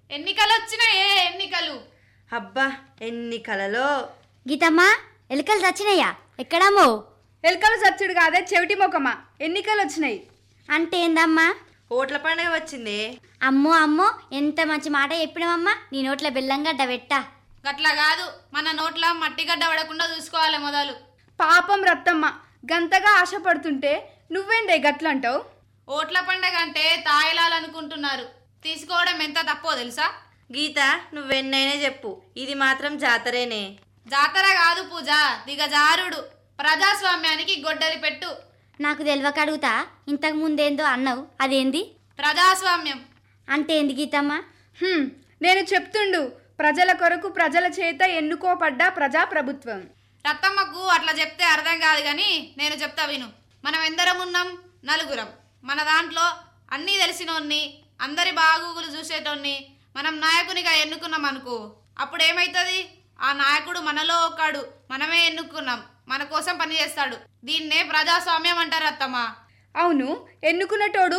ఎన్నికలు వచ్చినాయే ఎన్నికలు అబ్బా ఎన్ని కలలో గీతమ్మా ఎలుకలు చచ్చినాయా ఎక్కడమ్మో ఎలుకలు చచ్చుడు కాదే చెవిటి మొకమా ఎన్నికలు వచ్చినాయి అంటే ఏందమ్మా ఓట్ల పండుగ వచ్చిందే అమ్మో అమ్మో ఎంత మంచి మాట చెప్పినావమ్మా నీ నోట్ల బెల్లం గడ్డ పెట్టా గట్లా కాదు మన నోట్ల మట్టిగడ్డ పడకుండా చూసుకోవాలి మొదలు పాపం రత్తమ్మ గంతగా ఆశపడుతుంటే నువ్వేందే గట్లంటావు ఓట్ల పండగ అంటే తాయిలాలనుకుంటున్నారు తీసుకోవడం ఎంత తప్పో తెలుసా గీత నువ్వెన్నైనా చెప్పు ఇది మాత్రం జాతరేనే జాతర కాదు పూజ దిగజారుడు ప్రజాస్వామ్యానికి గొడ్డలి పెట్టు నాకు తెలియక అడుగుతా ఇంతకు ముందేందో అన్నావు అదేంది ప్రజాస్వామ్యం అంటే ఏంది గీతమ్మా హ్మ్, నేను చెప్తుండు ప్రజల కొరకు ప్రజల చేత ఎన్నుకోబడ్డ ప్రజాప్రభుత్వం రత్తమ్మకు అట్లా చెప్తే అర్థం కాదు కానీ నేను చెప్తా విను మనం ఎందరం ఉన్నాం నలుగురం మన దాంట్లో అన్నీ తెలిసినోన్ని అందరి బాగోగులు చూసేటోన్ని మనం నాయకునిగా ఎన్నుకున్నాం అనుకో అప్పుడు ఏమైతుంది ఆ నాయకుడు మనలో ఒకడు మనమే ఎన్నుకున్నాం మన కోసం పనిచేస్తాడు దీన్నే ప్రజాస్వామ్యం అంటారు అత్తమ్మ అవును ఎన్నుకున్నటోడు